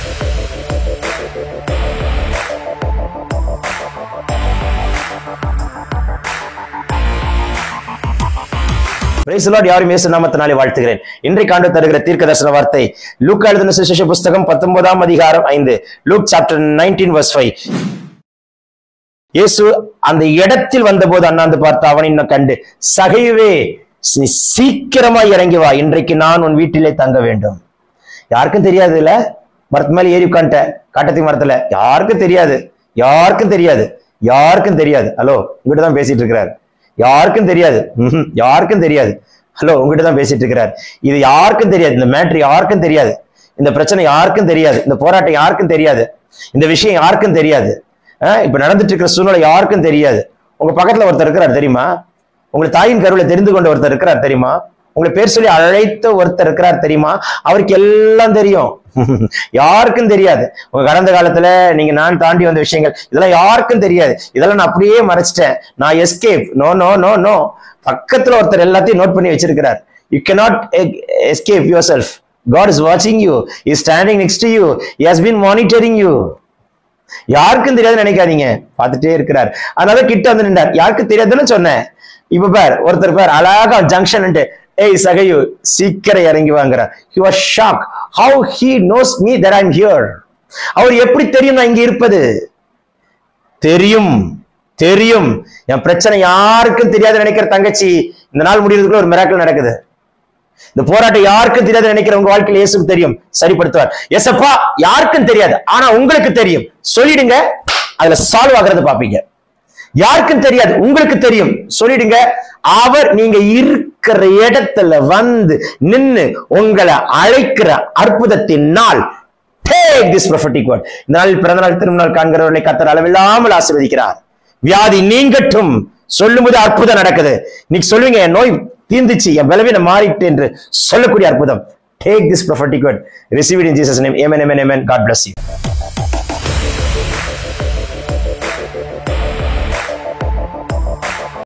price Lord யாரும் இயேசு நாமத்தினாலே வாழ்த்துகிறேன் இன்றைக்கு ஆண்டு தருகிற தீர்க்க தரிசன வார்த்தை லூக்கா எழுதின சுவிசேஷ புஸ்தகம் பத்தொன்பதாம் அதிகாரம் ஐந்து Luke chapter nineteen verse five இயேசு அந்த இடத்தில் வந்தபோது அண்ணாந்து பார்த்து அவன் இன்னும் கண்டு சகைவே நீ சீக்கிரமா இறங்கி வா இன்றைக்கு நான் உன் வீட்டிலே தங்க வேண்டும் யாருக்கும் தெரியாது இல்ல மரத்து மேல ஏறி உட்காந்துட்ட காட்டத்தி மரத்துல யாருக்கும் தெரியாது யாருக்கும் தெரியாது யாருக்கும் தெரியாது ஹலோ உங்ககிட்ட தான் பேசிட்டு இருக்கிறார் யாருக்கும் தெரியாது ம்ஹும், யாருக்கும் தெரியாது ஹலோ உங்ககிட்ட தான் பேசிட்டு இருக்கிறார் இது யாருக்கும் தெரியாது இந்த மேட்ரு யாருக்கும் தெரியாது இந்த பிரச்சனை யாருக்கும் தெரியாது இந்த போராட்டம் யாருக்கும் தெரியாது இந்த விஷயம் யாருக்கும் தெரியாது அஹ், இப்ப நடந்துட்டு இருக்கிற சூழ்நிலை யாருக்கும் தெரியாது உங்க பக்கத்துல ஒருத்தர் இருக்கிறார் தெரியுமா உங்களை தாயின் கருவில தெரிந்து கொண்ட ஒருத்தர் இருக்கிறார் தெரியுமா உங்களை பேர் சொல்லி அழைத்த ஒருத்தர் இருக்கிறார் தெரியுமா அவருக்கு எல்லாம் தெரியும் யாருக்கும் தெரியாது உங்க கடந்த காலத்துல நீங்க நான் தாண்டி வந்த விஷயங்கள் இதெல்லாம் யாருக்கும் தெரியாது இதெல்லாம் நான் அப்படியே மறைச்சிட்டேன் நான் escape no no no no பக்கத்துல ஒருத்தர் எல்லாத்தையும் நோட் பண்ணி வச்சிருக்கிறார் you cannot escape yourself God is வாட்சிங் you is standing next you has been monitoring you யாருக்கும் தெரியாதுன்னு நினைக்காதீங்க பார்த்துட்டே இருக்கிறார் அதனால கிட்ட வந்து நின்றார் யாருக்கும் தெரியாதுன்னு சொன்னேன் இப்ப பார் ஒருத்தர் பார் அழகா ஜங்ஷன் ஏய் சகையு சீக்கிரம் இறங்கி வாங்குறார் he was shocked how he knows me that i'm here அவர் எப்படி தெரியும் நான் இங்க இருப்பது தெரியும் தெரியும் என் பிரச்சனை யாருக்கும் தெரியாது நினைக்கிற தங்கச்சி இந்த நாள் முடியறதுக்குள்ள ஒரு மிராக்கள் நடக்குது இந்த போராட்டம் யாருக்கும் தெரியாது நினைக்கிற உங்க வாழ்க்கையில இயேசுக்கு தெரியும் சரிப்படுத்துவார் எசப்பா யாருக்கும் தெரியாது ஆனா உங்களுக்கு தெரியும் சொல்லிடுங்க அதுல சால்வ் ஆகுறத பாப்பீங்க யாருக்கும் தெரியாது உங்களுக்கு தெரியும் சொல்லிடுங்க அவர் நீங்க இருக்கிற இடத்துல வந்து நின்னு உங்களை அழைக்கிற அற்புதத்தின் நாள் டேக் திஸ் prophetic word இந்த நாளில் பிறந்த நாள் திருநாள் காண்கிறவர்களை கத்தர் அளவில்லாமல் ஆசீர்வதிக்கிறார் வியாதி நீங்கட்டும் சொல்லும்போது அற்புதம் நடக்குது இன்னைக்கு சொல்லுவீங்க என் நோய் தீர்ந்துச்சு என் பலவீனம் மாறிட்டு என்று சொல்லக்கூடிய அற்புதம் take this prophetic word receive it in jesus name amen amen amen god bless you